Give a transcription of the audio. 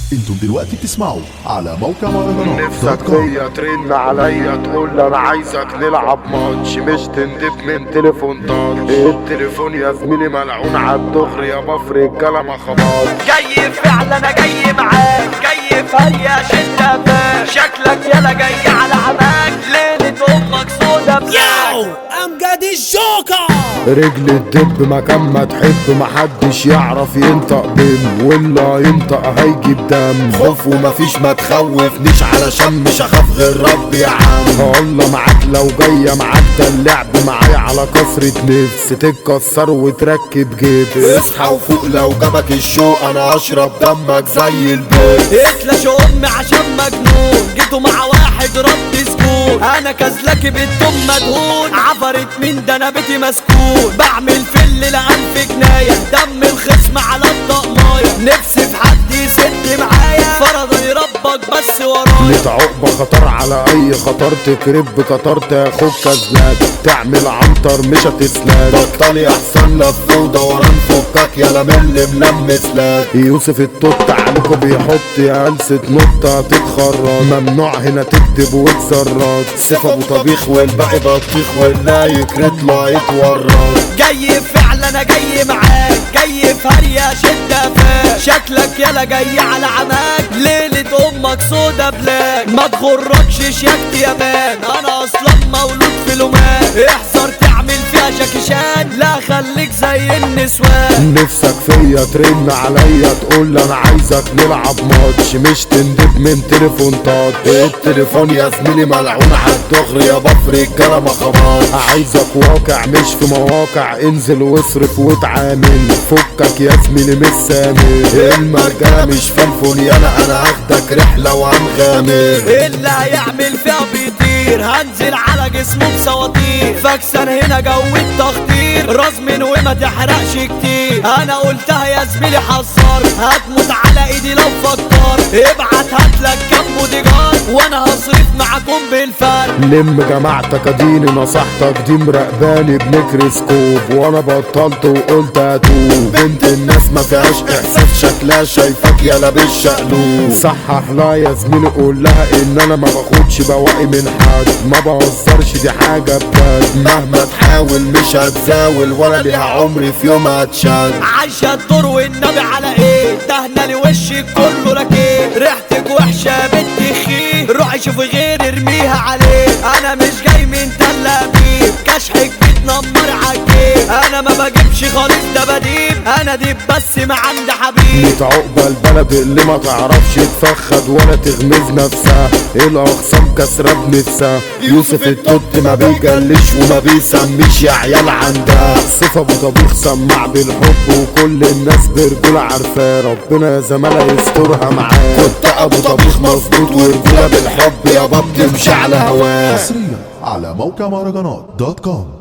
انتم دلوقتي بتسمعوا على موقع مهرجانات نفسك دوت كوم. فيا ترن عليا تقول لي انا عايزك نلعب ماتش مش تندب من تليفون تاتش التليفون يا زميلي ملعون عالدغري يا بفر رجاله ما خبط جاي فعلا انا جاي معاك جاي فاريا شدة فاك شكلك يلا جاي على عماك ليلة امك سودا بلاك امجد الجوكر رجل الدب مكان ما تحب محدش يعرف ينطق بين واللي ينطق هيجيب دم خوف ومفيش ما تخوفنيش علشان مش هخاف غير ربي يا عم الله معاك لو جاية معاك ده اللعب معايا على كسرة نفس تتكسر وتركب جيب اصحى وفوق لو جابك الشوق انا اشرب دمك زي البيت اتلش امي عشان مجنون جيتوا مع واحد رد سكون انا كزلك بالدم مدهون عفرت من ده انا بيتي مسكون بعمل في الليل انف جناية دم الخصم على الطقماية نفسي في حد يسد معايا فرضني ربك بس ورايا ليت عقبة خطر على اي خطر تكرب كتر تاخد كزلات تعمل عنتر مش هتسلك بطل احسن لك فوضى ورا نفكك يا من ملمس لك يوسف التوت عليكوا بيحط يا هلسة نقطة تتخرج ممنوع هنا تكتب وتسرج سيف ابو طبيخ والباقي بطيخ واللا يكرت لا يتورط جاي فعلا انا جاي معاك جاي فاريا شدة فاك شكلك يلا جاي على عماك ليلة امك سودا بلاك ما تغركش شياكتي يا مان انا اصلا مولود في لومان احذر تعمل فيها شاكشان لا خليك زي النسوان نفسك فيا ترن عليا تقول لي انا عايزك نلعب ماتش مش تندب من تليفون تاتش التليفون يا زميلي ملعون عالدغري يا بفر الجلا ما خبط عايزك واقع مش في مواقع انزل واصرف واتعامل فكك يا زميلي مش سامر المرجله مش في الفوليانة انا هاخدك رحله وهنغامر اللي هيعمل فيها بيطير هنزل على جسمه بسواطير فاكسن هنا جو التخطير رزمن وما تحرقش كتير انا قلتها يا زميلي حذر هتموت على ايدي لو فكر ابعت هاتلك كام بوديجار وانا هصرف معاكم بالفرق لم جماعتك اديني نصحتك دي مراقباني بميكروسكوب وانا بطلت وقلت اتوب بنت الناس ما فيهاش احساس شكلها شايفاك يا لابس شقلوب صحح لا يا زميلي قول لها ان انا ما باخدش بواقي من حد ما بهزرش دي حاجه بجد مهما تحاول مش هتزاول ولا ليها عمري في يوم هتشد عايشة الدور والنبي على ايه دهنا لي وشي كله ركيه ريحتك وحشة بنت خيه روحي شوفي غير ارميها عليه انا مش جاي من تل ابيب كشحك بتنمر عالجيب انا ما بجيبش خالص دباديب انا دي بس ما عندي حبيب ميت عقبة البلد اللي ما تعرفش تفخد ولا تغمز نفسها الاخصام كسرة بنفسها يوسف التوت ما بيجلش وما بيسميش يا عيال عندها صف ابو طبيخ سماع بالحب وكل الناس برجولة عارفاه ربنا يا زمالة يسترها معاه كنت ابو طبيخ مظبوط ورجولة بالحب يا باب تمشي على هواه حصريا على موقع مهرجانات دوت كوم